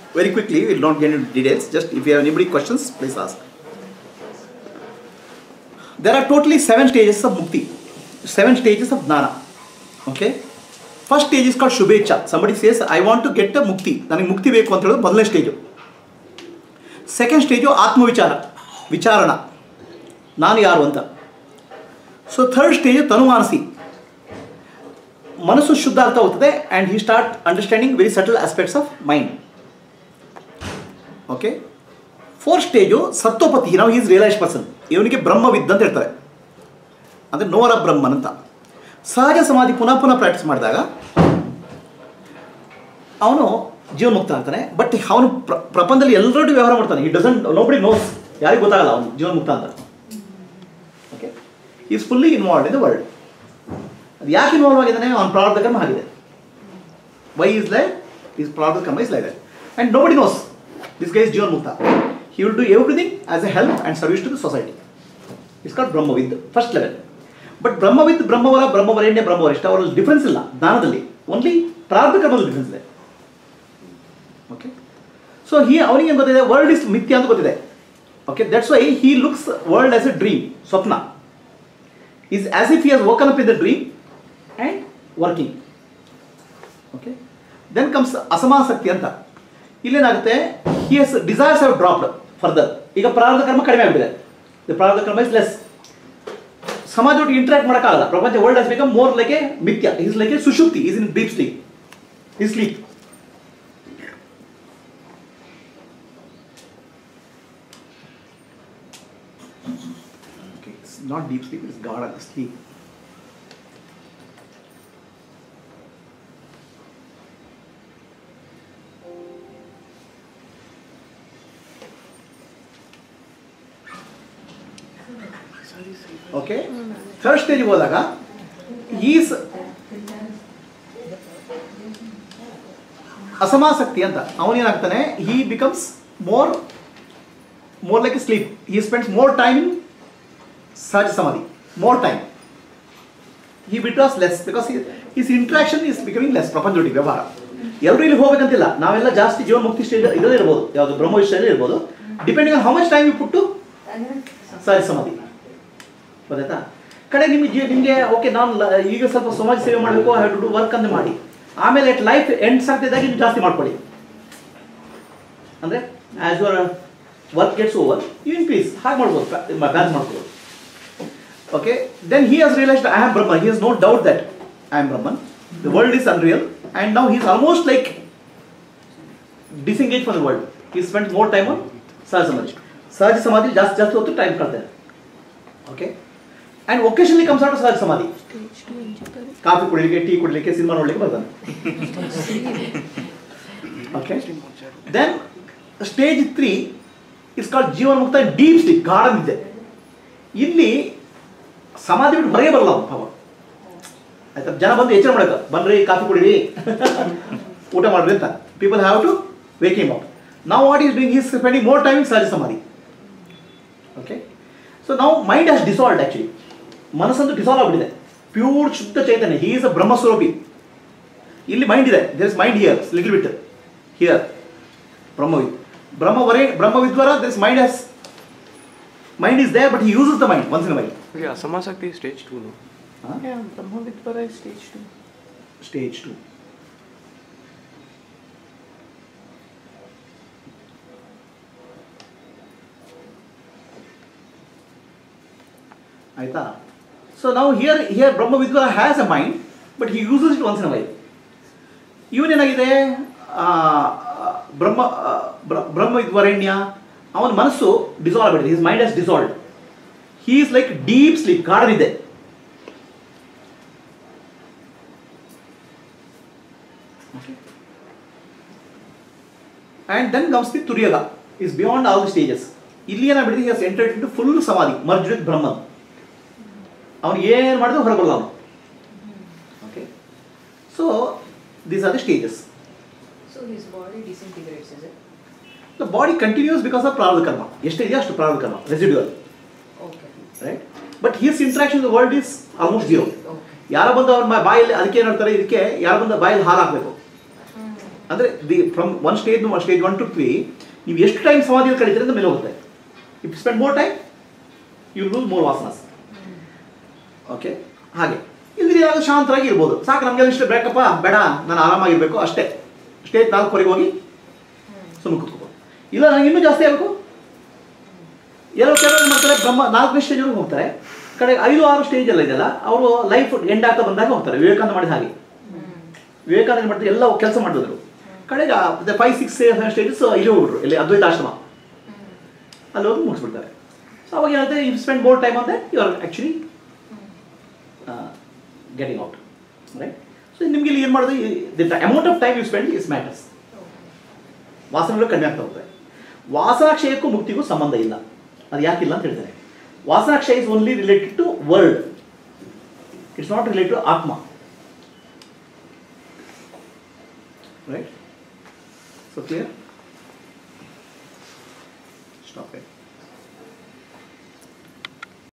very quickly, we'll not get into details. Just if you have anybody questions, please ask. There are totally seven stages of mukti, seven stages of gnana. Okay? First stage is called Shubhecha. Somebody says, I want to get a mukti. ನನಗೆ ಮುಕ್ತಿ ಬೇಕು ಅಂತ ಹೇಳೋದು ಮೊದಲನೇ stage second stage ಆತ್ಮವಿಚಾರ ವಿಚಾರಣ ನಾನು ಯಾರು ಅಂತ ಸೊ ಥರ್ಡ್ ಸ್ಟೇಜ್ ತನುಮಾನಸಿ ಮನಸ್ಸು ಶುದ್ಧ ಆಗ್ತಾ ಹೋಗ್ತದೆ and he start understanding very subtle aspects of mind okay fourth stage ಸತ್ವಪತಿ ನಾವು ಈಸ್ ರಿಯಲೈಸ್ ಪರ್ಸನ್ ಇವನಿಗೆ ಬ್ರಹ್ಮವಿದ್ದ ಅಂತ ಹೇಳ್ತಾರೆ ಅಂದರೆ ನೋರ ಬ್ರಹ್ಮನ್ ಅಂತ ಸಹಜ ಸಮಾಧಿ ಪುನಃ ಪುನಃ ಪ್ರಾಕ್ಟೀಸ್ ಮಾಡಿದಾಗ ಅವನು ಜೀವನ್ಮುಕ್ತ ಆಗ್ತಾನೆ ಬಟ್ ಅವನು ಪ್ರ ಪ್ರಪಂಚದಲ್ಲಿ ಎಲ್ಲರೊಟ್ಟಿಗೆ ವ್ಯವಹಾರ ಮಾಡ್ತಾನೆ ಈ ಡಸಂಟ್ ನೋಬಡಿ ನೋಸ್ ಯಾರಿಗೂ ಗೊತ್ತಾಗಲ್ಲ ಅವನು ಜೀವನ್ಮುಕ್ತ ಅಂತ okay is fully involve in the world ಅದು ಯಾಕೆ ಇನ್ವಾಲ್ವ್ ಆಗಿದ್ದಾನೆ ಅವನ ಪ್ರಾರಂಭ ಕರ್ಮ ಆಗಿದೆ ವೈ ಇಸ್ ಲೈ ಇಸ್ ಪ್ರಾರಂಭ ಕರ್ಮ is like that and nobody knows this guy is ಜೀವನ್ ಮುಕ್ತ he will do everything as a help and service to the society is called ಬ್ರಹ್ಮವಿದ್ ಫಸ್ಟ್ ಲೆವೆಲ್ ಬಟ್ ಬ್ರಹ್ಮವಿದ್ ಬ್ರಹ್ಮವರ ಬ್ರಹ್ಮವರೇಣ್ಯ ಬ್ರಹ್ಮವರಿಷ್ಠ ಅವರಲ್ಲಿ ಡಿಫ್ರೆನ್ಸ್ ಇಲ್ಲ ದಾನದಲ್ಲಿ ಓನ್ಲಿ ಪ್ರಾರಂಭ ಕರ್ಮದಲ್ಲಿ ಡಿಫ್ರೆನ್ಸ್ ಇದೆ ಓಕೆ ಸೊ ಹಿ ಅವನಿಗೆ ಏನು ಗೊತ್ತಿದೆ ವರ್ಲ್ಡ್ ಇಸ್ ಮಿಥ್ಯ ಅಂತ ಗೊತ್ತಿದೆ okay that's why he looks world as a dream ಸ್ವಪ್ನ is as if he has woken up in the dream and working. Okay. Then comes ಅಸಮಾಸಕ್ತಿ ಅಂತ ಇಲ್ಲೇನಾಗುತ್ತೆ his desires have dropped further ಈಗ ಪ್ರಾರಂಭ ಕರ್ಮ ಕಡಿಮೆ ಆಗಿಬಿಟ್ಟಿದೆ ದ ಪ್ರಾರಂಭ ಕರ್ಮ ಇಸ್ ಲೆಸ್ ಸಮಾಜದೊಟ್ಟಿಗೆ ಇಂಟ್ರಾಕ್ಟ್ ಮಾಡೋಕ್ಕಾಗಲ್ಲ ಪ್ರಪಂಚ world has become more like a ಮಿಥ್ಯ ಈಸ್ ಲೈಕ್ ಎ ಸುಷುಪ್ತಿ ಈಸ್ ಇನ್ ಡೀಪ್ ಸ್ಲೀಪ್ ಈ sleep Okay, it's not deep sleep, it's Gada sleep. Okay third ಸ್ಟೇಜ್ಗೆ ಹೋದಾಗ ಈಸ್ ಅಸಮಾಸಕ್ತಿ ಅಂತ ಅವನೇನಾಗ್ತಾನೆ he becomes more more like sleep he spends more time in ಸಹಜ ಸಮಾಧಿ more time he betrays less because his interaction is becoming less ಪ್ರಪಂಚದೊಟ್ಟಿಗೆ ವ್ಯವಹಾರ ಎಲ್ಲರೂ ಇಲ್ಲಿ ಹೋಗ್ಬೇಕಂತಿಲ್ಲ ನಾವೆಲ್ಲ ಜಾಸ್ತಿ ಜೀವನ ಮುಕ್ತಿ ಸ್ಟೇಜ್ ಇರೋದೇ ಇರ್ಬೋದು ಯಾವುದು ಬ್ರಹ್ಮ ಸ್ಟೇಜ್ ಇರ್ಬೋದು depending on how much time you put ಸಹಜ ಸಮಾಧಿ ಗೊತ್ತಾಯ್ತಾ ಕಡೆ ನಿಮಗೆ ಜೀವ ನಿಮಗೆ ಓಕೆ ನಾನು ಲ- ಈಗ ಸ್ವಲ್ಪ ಸಮಾಜ ಸೇವೆ ಮಾಡಬೇಕು ಹ್ಯಾವ್ ಟು ಡು ವರ್ಕ್ ಅಂತ ಮಾಡಿ ಆಮೇಲೆ ಎಟ್ ಲೈಫ್ ಎಂಡ್ಸ್ ಆಗ್ತಿದ್ದಾಗ ಇನ್ನು ಜಾಸ್ತಿ ಮಾಡ್ಕೊಳ್ಳಿ ಅಂದರೆ as your work gets over you increase ಹಾಗೆ ಮಾಡ್ಬೋದು ಬ್ಯಾಲೆನ್ಸ್ ಮಾಡ್ಬೋದು Okay, then he has realized I am Brahman. He has no doubt that I am Brahman. The world is unreal, and now he's almost like disengaged from the world. He spent more time on Sahaj Samadhi. Sahaj Samadhi just just ಹೊತ್ತು time ಕಳ್ತಾರೆ okay and occasionally comes out ಸಹಜ ಸಮಾಧಿ coffee ಕುಡಿಲಿಕ್ಕೆ tea ಕುಡಿಲಿಕ್ಕೆ cinema ನೋಡ್ಲಿಕ್ಕೆ ಬರ್ತಾನೆ okay then stage three is called ಜೀವನ ಮುಕ್ತ ಡೀಪ್ ಸ್ಲೀಪ್ ಗಾಢ ನಿದ್ದೆ ಇಲ್ಲಿ ಸಮಾಧಿ ಬಿಟ್ಟು ಹೊರಗೆ ಬರಲ್ಲ ಅವ್ನು ಪಾಪ ಆಯ್ತಾ ಜನ ಬಂದು ಎಚ್ಚರ ಮಾಡಕ ಬನ್ರಿ ಕಾಫಿ ಕುಡಿರಿ ಊಟ ಮಾಡ್ರಿ ಅಂತ people have to waking up ನಾವು what is doing is spending more time ಸಹಜ ಸಮಾಧಿ ಓಕೆ ಸೊ ನಾವು ಮೈಂಡ್ ಹ್ಯಾಸ್ ಡಿಸಾಲ್ಡ್ ಆ್ಯಕ್ಚುಲಿ ಮನಸ್ಸಂತೂ ಡಿಸಾಲ್ವ್ ಆಗಿಬಿಟ್ಟಿದೆ ಪ್ಯೂರ್ ಶುದ್ಧ ಚೈತನ್ಯ ಹೀ ಈಸ್ ಅ ಬ್ರಹ್ಮಸ್ವರೂಪಿ ಇಲ್ಲಿ ಮೈಂಡ್ ಇದೆ there is mind here little bit here ಬ್ರಹ್ಮವಿದ್ ಬ್ರಹ್ಮವರೇ ಬ್ರಹ್ಮವಿದ್ವರ this mind has mind is there but he uses the mind once in mind Okay, Asamasakti is stage 2, no? Yeah, Brahmavidvara is stage 2. Stage two ಆಯ್ತಾ so ನಾವು here here ಬ್ರಹ್ಮವಿದ್ವರ has a mind but he uses it once in while ಇವನೇನಾಗಿದೆ ಆ, ಬ್ರಹ್ಮ ಆ, ಬ್ರ- ಬ್ರಹ್ಮವಿದ್ವರೇಣ್ಯ ಅವನ ಮನಸ್ಸು ಡಿಸಾಲ್ವ್ ಆಗಿದೆ his mind has dissolve he is like deep sleep garden ಇದೆ ಆ್ಯಂಡ್ ದೆನ್ ಕಮ್ಸ್ ದಿ ತುರ್ಯಗ is beyond all the stages ಇಲ್ಲಿ ಏನಾಗ್ಬಿಟ್ಟಿದೆ he has entered into full ಸಮಾಧಿ ಮರ್ಜ್ ವಿತ್ ಬ್ರಹ್ಮನ್ ಅವನು ಏನು ಮಾಡಿದ್ರು ಹೊರಬರಲ್ಲ ಅವನು okay so these are the stages So his body disintegrates, is it? The body continues because of ಪ್ರಾರಬ್ಧ ಕರ್ಮ ಎಷ್ಟಿದೆಯೋ ಅಷ್ಟು ಪ್ರಾರಬ್ಧ ಕರ್ಮ residual Okay. Right but here's interaction the world is almost zero Okay. ಯಾರ ಬಂದು ಅವ್ರ ಮ- ಬಾಯಲ್ಲಿ ಅದಕ್ಕೆ ಏನು ಹೇಳ್ತಾರೆ ಇದಕ್ಕೆ ಯಾರ ಬಂದ ಬಾಯಲ್ಲಿ ಹಾಲು ಹಾಕಬೇಕು ಅಂದರೆ the from one stage stage one two three ನೀವು ಎಷ್ಟು ಟೈಮ್ ಸಮಾಧಿಯಲ್ಲಿ ಕಳೀತೀರಿ ಅಂತ ಮೇಲೆ ಹೋಗುತ್ತೆ if spend more time you lose more ವಾಸನಸ್ ಓಕೆ ಹಾಗೆ ಇಲ್ಲಿ ಏನಾದ್ರು ಶಾಂತರಾಗಿ ಇರ್ಬೋದು ಸಾಕು ನಮಗೆಲ್ಲ ಇಷ್ಟ ಬೇಕಪ್ಪ ಬೇಡ ನಾನು ಆರಾಮಾಗಿರ್ಬೇಕು ಅಷ್ಟೇ ಸ್ಟೇಜ್ ನಾಲ್ಕುವರೆಗೆ ಹೋಗಿ ಸುಮ್ಮನೆ ಕೂತ್ಕೋಬೋದು ಇಲ್ಲ ನನಗೆ ಇನ್ನೂ ಜಾಸ್ತಿ ಆಗಬೇಕು ಎಲ್ಲೋ ಕೆಲವರು ಮಾಡ್ತಾರೆ ಬ್ರಹ್ಮ ನಾಲ್ಕನೇ ಸ್ಟೇಜ್ವರೆಗೂ ಹೋಗ್ತಾರೆ ಕಡೆ ಐದು ಆರು ಸ್ಟೇಜ್ ಎಲ್ಲ ಇದೆಯಲ್ಲ ಅವರು ಲೈಫ್ ಎಂಡ್ ಆಗ್ತಾ ಬಂದಾಗ ಹೋಗ್ತಾರೆ ವಿವೇಕಾನಂದ ಮಾಡಿದ ಹಾಗೆ ವಿವೇಕಾನಂದ ಮಾಡಿದ್ರೆ ಎಲ್ಲ ಕೆಲಸ ಮಾಡಿದ್ರು ಕಡೆಗೆ ಫೈವ್ ಸಿಕ್ಸ್ ಸ್ಟೇಜಸ್ ಇಲ್ಲಿ ಹೋಗ್ಬಿಟ್ರು ಇಲ್ಲಿ ಅದ್ವೈತ ಆಶ್ರಮ ಅಲ್ಲಿ ಹೋಗಿ ಮುಗಿಸ್ಬಿಡ್ತಾರೆ ಸೊ ಅವಾಗ ಏನಾಗುತ್ತೆ ಯು ಸ್ಪೆಂಡ್ ಮೋರ್ ಟೈಮ್ ಅಂದರೆ you are actually getting out right so ನಿಮಗೆ ಇಲ್ಲಿ ಏನು ಮಾಡೋದು the amount of time you spend is matters ವಾಸನೆಗಳು ಕಡಿಮೆ ಆಗ್ತಾ ಹೋಗುತ್ತೆ ವಾಸನಾಕ್ಷಯಕ್ಕೂ ಮುಕ್ತಿಗೂ ಸಂಬಂಧ ಇಲ್ಲ ಅದು ಯಾಕಿಲ್ಲ ಅಂತ ಹೇಳ್ತಾರೆ ವಾಸನಾಕ್ಷಯ is only related to world it's not related to ಆತ್ಮ right so clear stop it